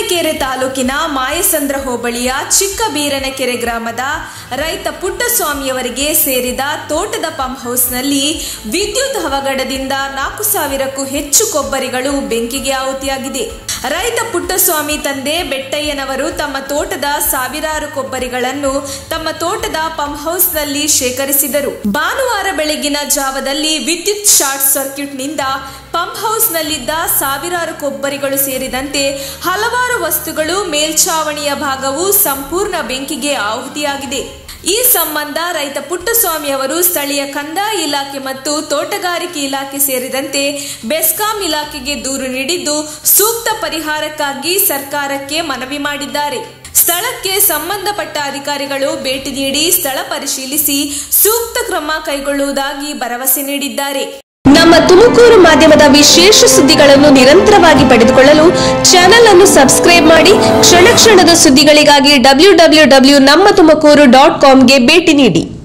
ಹೊಳಲ್ಕೆರೆ ತಾಲೂಕಿನ ಮಾಯಸಂದ್ರ ಹೋಬಳಿಯ ಚಿಕ್ಕ ಬೀರನಕೆರೆ ಗ್ರಾಮದ ರೈತ ಪುಟ್ಟಸ್ವಾಮಿಯವರಿಗೆ ಸೇರಿದ ತೋಟದ ಪಂಪ್ ಹೌಸ್ನಲ್ಲಿ ವಿದ್ಯುತ್ ಅವಘಡದಿಂದ ನಾಲ್ಕು ಸಾವಿರಕ್ಕೂ ಹೆಚ್ಚು ಕೊಬ್ಬರಿಗಳು ಬೆಂಕಿಗೆ ಆಹುತಿಯಾಗಿದೆ ರೈತ ಪುಟ್ಟಸ್ವಾಮಿ ತಂದೆ ಬೆಟ್ಟಯ್ಯನವರು ತಮ್ಮ ತೋಟದ ಸಾವಿರಾರು ಕೊಬ್ಬರಿಗಳನ್ನು ತಮ್ಮ ತೋಟದ ಪಂಪ್ ಹೌಸ್ನಲ್ಲಿ ಶೇಖರಿಸಿದರು ಭಾನುವಾರ ಬೆಳಗಿನ ಜಾವದಲ್ಲಿ ವಿದ್ಯುತ್ ಶಾರ್ಟ್ ಸರ್ಕ್ಯೂಟ್ನಿಂದ ಪಂಪ್ ಹೌಸ್ನಲ್ಲಿದ್ದ ಸಾವಿರಾರು ಕೊಬ್ಬರಿಗಳು ಸೇರಿದಂತೆ ಹಲವಾರು ವಸ್ತುಗಳು ಮೇಲ್ಛಾವಣಿಯ ಭಾಗವು ಸಂಪೂರ್ಣ ಬೆಂಕಿಗೆ ಆಹುತಿಯಾಗಿದೆ ಈ ಸಂಬಂಧ ರೈತ ಪುಟ್ಟಸ್ವಾಮಿ ಅವರು ಸ್ಥಳೀಯ ಕಂದಾಯ ಇಲಾಖೆ ಮತ್ತು ತೋಟಗಾರಿಕೆ ಇಲಾಖೆ ಸೇರಿದಂತೆ ಬೆಸ್ಕಾಂ ಇಲಾಖೆಗೆ ದೂರು ನೀಡಿದ್ದು ಸೂಕ್ತ ಪರಿಹಾರಕ್ಕಾಗಿ ಸರ್ಕಾರಕ್ಕೆ ಮನವಿ ಮಾಡಿದ್ದಾರೆ ಸ್ಥಳಕ್ಕೆ ಸಂಬಂಧಪಟ್ಟ ಅಧಿಕಾರಿಗಳು ಭೇಟಿ ನೀಡಿ ಸ್ಥಳ ಪರಿಶೀಲಿಸಿ ಸೂಕ್ತ ಕ್ರಮ ಕೈಗೊಳ್ಳುವುದಾಗಿ ಭರವಸೆ ನೀಡಿದ್ದಾರೆ ನಮ್ಮ ತುಮಕೂರು ಮಾಧ್ಯಮದ ವಿಶೇಷ ಸುದ್ದಿಗಳನ್ನು ನಿರಂತರವಾಗಿ ಪಡೆದುಕೊಳ್ಳಲು ಚಾನೆಲ್ ಅನ್ನು ಸಬ್ಸ್ಕ್ರೈಬ್ ಮಾಡಿ ಕ್ಷಣ ಕ್ಷಣದ ಸುದ್ದಿಗಳಿಗಾಗಿ ಡಬ್ಲ್ಯೂ ಡಬ್ಲ್ಯೂ ಡಬ್ಲ್ಯೂ ನಮ್ಮ ತುಮಕೂರು ಡಾಟ್ ಕಾಮ್ಗೆ ಭೇಟಿ ನೀಡಿ